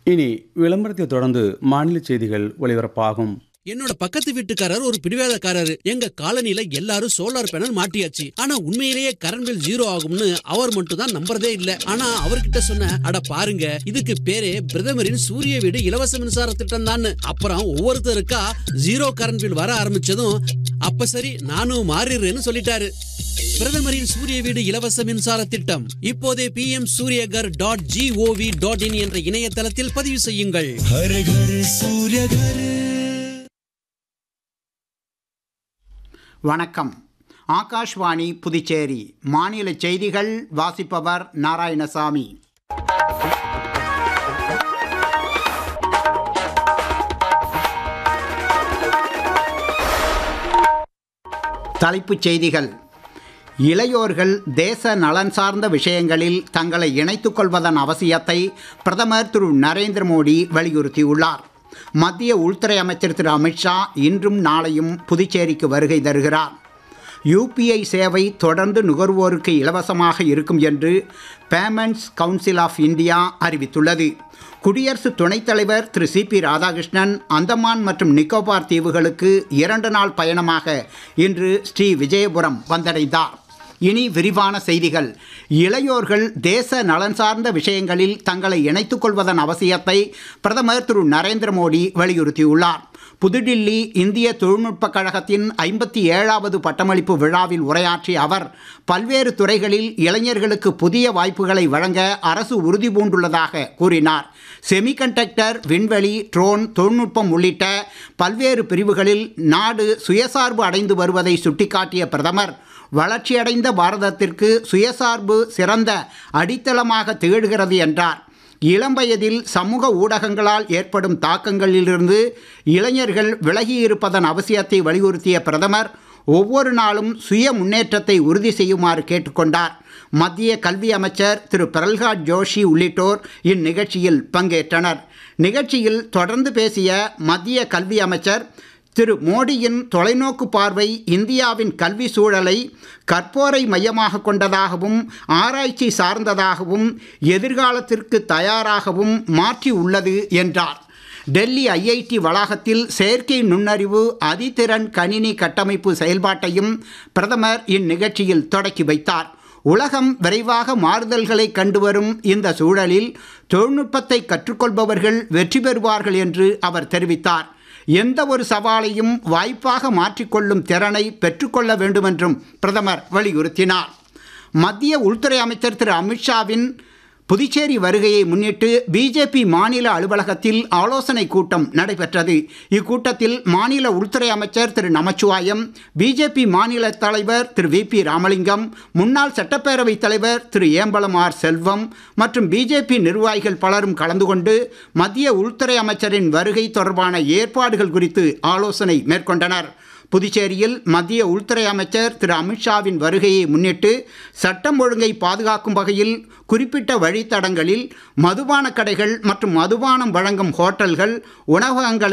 இனி விளம்பரத்தை தொடர்ந்து மாநில செய்திகள் ஒளிபரப்பாகும் என்னோட பக்கத்து வீட்டுக்காரர் ஒரு பிடிவாதக்காரரு எங்க காலனில எல்லாரும் சோலார் பேனல் மாட்டியாச்சு ஆனா உண்மையிலேயே கரண்ட் பில் ஜீரோ ஆகும்னு அவர் மட்டும் தான் நம்புறதே இல்ல ஆனா அவர்கிட்ட சொன்ன அட பாருங்க இதுக்கு பேரே பிரதமரின் சூரிய வீடு இலவச மின்சார திட்டம் தான் அப்புறம் ஒவ்வொருத்தருக்கா ஜீரோ கரண்ட் பில் வர ஆரம்பிச்சதும் அப்ப சரி நானும் மாறிடுறேன்னு சொல்லிட்டாரு பிரதமரின் சூரிய வீடு இலவச மின்சார திட்டம் இப்போதே P M Suryaghar dot G O V dot in என்ற இணையதளத்தில் பதிவு செய்யுங்கள் हर घर सूर्य घर வணக்கம் ஆகாஷ்வாணி புதுச்சேரி மாநில செய்திகள் வாசிப்பவர் நாராயணசாமி தலைப்புச் செய்திகள் இளையோர்கள் தேச நலன் சார்ந்த விஷயங்களில் தங்களை இணைத்துக் கொள்வதன் அவசியத்தை பிரதமர் திரு நரேந்திர மோடி வலியுறுத்தியுள்ளார் மத்திய உள்துறை அமைச்சர் திரு அமித்ஷா இன்றும் நாளையும் புதுச்சேரிக்கு வருகை தருகிறார் யூபிஐ சேவை தொடர்ந்து நுகர்வோருக்கு இலவசமாக இருக்கும் என்று பேமெண்ட்ஸ் கவுன்சில் ஆஃப் இந்தியா அறிவித்துள்ளது குடியரசு துணைத் தலைவர் திரு சி பி ராதாகிருஷ்ணன் அந்தமான் மற்றும் நிக்கோபார் தீவுகளுக்கு இரண்டு நாள் பயணமாக இன்று ஸ்ரீ விஜயபுரம் வந்தடைந்தார் இனி விரிவான செய்திகள் இளையோர்கள் தேச நலன் சார்ந்த விஷயங்களில் தங்களை இணைத்துக் கொள்வதன் அவசியத்தை பிரதமர் திரு நரேந்திர மோடி வலியுறுத்தியுள்ளார் புதுடில்லி இந்திய தொழில்நுட்பக் கழகத்தின் ஐம்பத்தி ஏழாவது பட்டமளிப்பு விழாவில் உரையாற்றிய அவர் பல்வேறு துறைகளில் இளைஞர்களுக்கு புதிய வாய்ப்புகளை வழங்க அரசு உறுதி பூண்டுள்ளதாக கூறினார் செமிகண்டக்டர் விண்வெளி ட்ரோன் தொழில்நுட்பம் உள்ளிட்ட பல்வேறு பிரிவுகளில் நாடு சுயசார்பு அடைந்து வருவதை சுட்டிக்காட்டிய பிரதமர் வளர்ச்சியடைந்த பாரதத்திற்கு சுயசார்பு சிறந்த அடித்தளமாக திகழ்கிறது என்றார் இளம் வயதில் சமூக ஊடகங்களால் ஏற்படும் தாக்கங்களிலிருந்து இளைஞர்கள் விலகியிருப்பதன் அவசியத்தை வலியுறுத்திய பிரதமர் ஒவ்வொரு நாளும் சுய முன்னேற்றத்தை உறுதி செய்யுமாறு கேட்டுக்கொண்டார் மத்திய கல்வி அமைச்சர் திரு பிரல்ஹாத் ஜோஷி உள்ளிட்டோர் இந்நிகழ்ச்சியில் பங்கேற்றனர் நிகழ்ச்சியில் தொடர்ந்து பேசிய மத்திய கல்வி அமைச்சர் திரு மோடியின் தொலைநோக்கு பார்வை இந்தியாவின் கல்வி சூழலை கற்போரை மையமாக கொண்டதாகவும் ஆராய்ச்சி சார்ந்ததாகவும் எதிர்காலத்திற்கு தயாராகவும் மாற்றி உள்ளது என்றார் டெல்லி ஐஐடி வளாகத்தில் செயற்கை நுண்ணறிவு அதிதிறன் கணினி கட்டமைப்பு செயல்பாட்டையும் பிரதமர் இந்நிகழ்ச்சியில் தொடக்கி வைத்தார் உலகம் விரைவாக மாறுதல்களை கண்டு வரும் இந்த சூழலில் தொழில்நுட்பத்தை கற்றுக்கொள்பவர்கள் வெற்றி பெறுவார்கள் என்று அவர் தெரிவித்தார் எந்த ஒரு சவாலையும் வாய்ப்பாக மாற்றிக்கொள்ளும் திறனை பெற்றுக்கொள்ள வேண்டுமென்றும் பிரதமர் வலியுறுத்தினார் மத்திய உள்துறை அமைச்சர் திரு அமித்ஷாவின் புதுச்சேரி வருகையை முன்னிட்டு பிஜேபி மாநில அலுவலகத்தில் ஆலோசனை கூட்டம் நடைபெற்றது இக்கூட்டத்தில் மாநில உள்துறை அமைச்சர் திரு நமச்சிவாயம் பிஜேபி மாநில தலைவர் திரு வி பி ராமலிங்கம் முன்னாள் சட்டப்பேரவைத் தலைவர் திரு ஏம்பலம் ஆர் செல்வம் மற்றும் பிஜேபி நிர்வாகிகள் பலரும் கலந்து கொண்டு மத்திய உள்துறை அமைச்சரின் வருகை தொடர்பான ஏற்பாடுகள் குறித்து ஆலோசனை மேற்கொண்டனர் புதுச்சேரியில் மத்திய உள்துறை அமைச்சர் திரு அமித்ஷாவின் வருகையை முன்னிட்டு சட்டம் ஒழுங்கை பாதுகாக்கும் வகையில் குறிப்பிட்ட வழித்தடங்களில் மதுபான கடைகள் மற்றும் மதுபானம் வழங்கும் ஹோட்டல்கள் உணவகங்களை